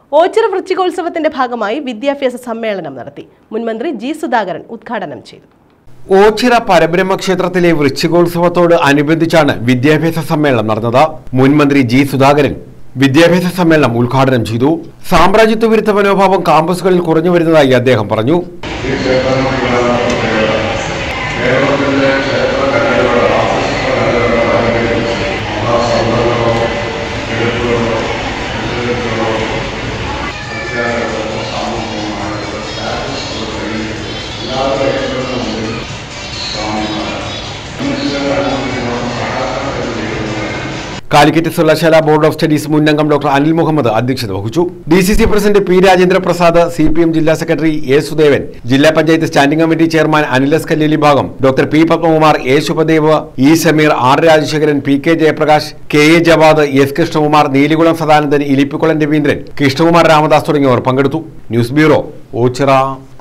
ഓച്ചിറ വൃശ്ചികോത്സവത്തിന്റെ ഭാഗമായി വിദ്യാഭ്യാസ സമ്മേളനം നടത്തി മുൻമന്ത്രി ജി സുധാകരൻ ഉദ്ഘാടനം ചെയ്തു ഓച്ചിറ പരബ്രഹ്മ ക്ഷേത്രത്തിലെ വൃശ്ചികോത്സവത്തോട് അനുബന്ധിച്ചാണ് വിദ്യാഭ്യാസ സമ്മേളനം നടന്നത് മുൻമന്ത്രി ജി സുധാകരൻ വിദ്യാഭ്യാസ സമ്മേളനം ഉദ്ഘാടനം ചെയ്തു സാമ്രാജ്യത്വ വിരുദ്ധ മനോഭാവം കാമ്പസുകളിൽ കുറഞ്ഞു വരുന്നതായി അദ്ദേഹം പറഞ്ഞു ഈ ക്ഷേത്രങ്ങളിലാണ് പ്രത്യേകത കേരളത്തിലെ ക്ഷേത്ര കലകളുടെ ആർട്ടിസ്റ്റ് കലകളുടെ അനുകരിച്ച് മഹാസൗന്ദര്യമോ എടുപ്പുകളോ എഴുത്തുകളോ സത്യാഗ്രഹമോ സാമൂഹികമായിട്ടുള്ള സ്റ്റാറ്റസുകളോ തെളിയിച്ച് എല്ലാവരുടെ ഏറ്റവും മുമ്പിൽ സ്വാമിമാരാണ് മനുഷ്യരുടെ അനുഭവത്തിനോട് സഹായത്തിന് ചെയ്യുന്നത് കാലിക്കറ്റ് സർവകലാശാല ബോർഡ് ഓഫ് സ്റ്റഡീസ് മുൻ അംഗം ഡോക്ടർ അനിൽ മുഹമ്മദ് അധ്യക്ഷത വഹിച്ചു D C C president P Rajendra Prasad C P M ജില്ലാ സെക്രട്ടറി എ സുദേവൻ ജില്ലാ panchayat standing committee chairman Anilas Kalleli ഭാഗം doctor P Padmakumar A Shubhadev E Sameer R Rajasekharan P K Jayaprakash K A Jawad S Krishnakumar Neelikulam Sadanandan Ilippikkulam Raveendran Krishnakumar Ramadas തുടങ്ങിയവർ പങ്കെടുത്തു ന്യൂസ് ബ്യൂറോ ഓച്ചിറ